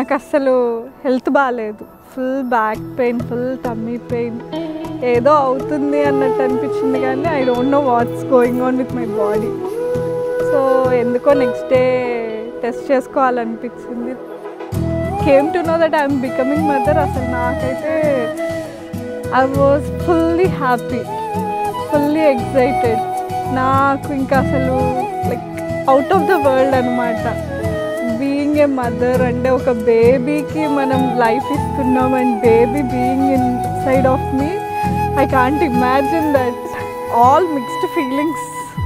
నాకు అస్సలు హెల్త్ బాగాలేదు full back pain full tummy pain ఏదో అవుతుంది అన్నట్టు అనిపించింది కానీ I don't know what's going on with my body so ఎందుకో నెక్స్ట్ డే టెస్ట్ చేసుకోవాలనిపించింది came to know that I'm becoming mother అసలు నాకైతే I was fully happy fully excited నాకు ఇంకా అసలు like out of the world అనమాట being a mother అంటే ఒక బేబీకి మనం లైఫ్ ఇస్తున్నాం and baby being inside of me I can't imagine that all mixed feelings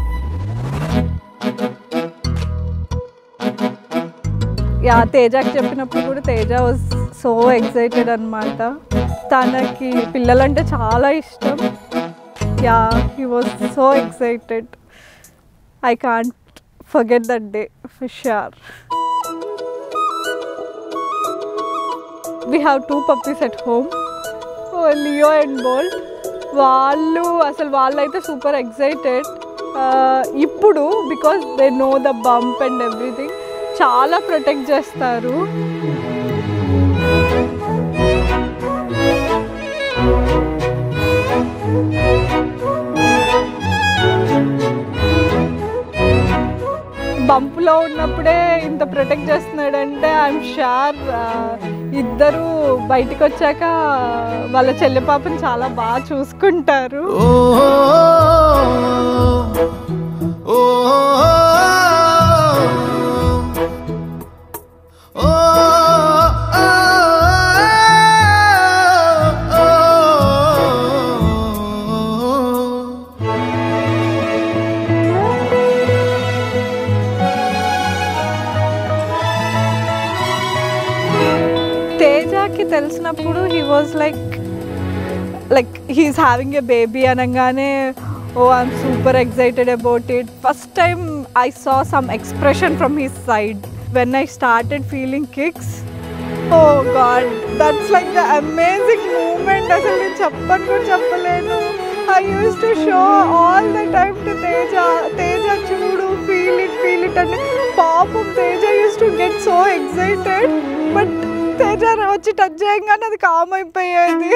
yeah తేజకి చెప్పినప్పుడు కూడా తేజ వాజ్ సో ఎక్సైటెడ్ అనమాట తనకి పిల్లలంటే చాలా ఇష్టం yeah he was so excited I can't forget that day for sure we have two puppies at home Leo and Bolt వాళ్ళు అసలు వాళ్ళైతే సూపర్ ఎక్సైటెడ్ ఇప్పుడు because they know the bump and everything చాలా ప్రొటెక్ట్ చేస్తారు బంపులో ఉన్నప్పుడే ఇంత protect చేస్తున్నాడంటే ఐఎమ్ షూర్ ఇద్దరు బయటికి వచ్చాక వాళ్ళ చెల్లి పాపని చాలా బాగా చూసుకుంటారు తేజకి తెలిసినప్పుడు he was like like he's having a baby అనగానే oh I'm super excited about it first time I saw some expression from his side when I started feeling kicks oh God that's like the amazing moment అసలు నేను చెప్పను కూడా చెప్పలేను I used to show all the time to Teja Teja చూడు feel it feel it అని పాపం Teja used to get so excited but Teja వచ్చి touch చేయగానే అది కామ్ అయిపోయేది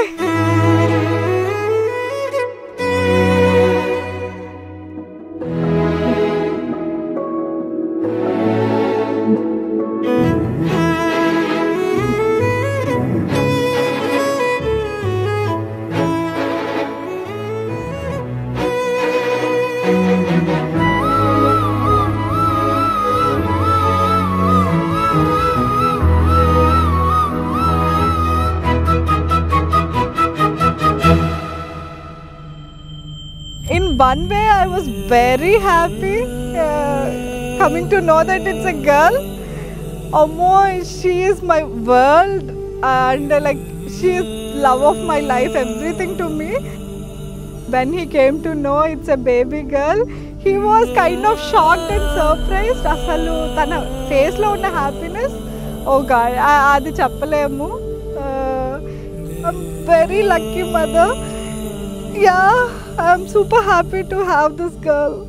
in one way i was very happy uh, coming to know that it's a girl Amo, she is my world and uh, like she is love of my life everything to me when he came to know it's a baby girl he was kind of shocked and surprised అసలు తన ఫేస్లో ఉన్న happiness ఓ God అది చెప్పలేము very lucky mother yeah i'm super happy to have this girl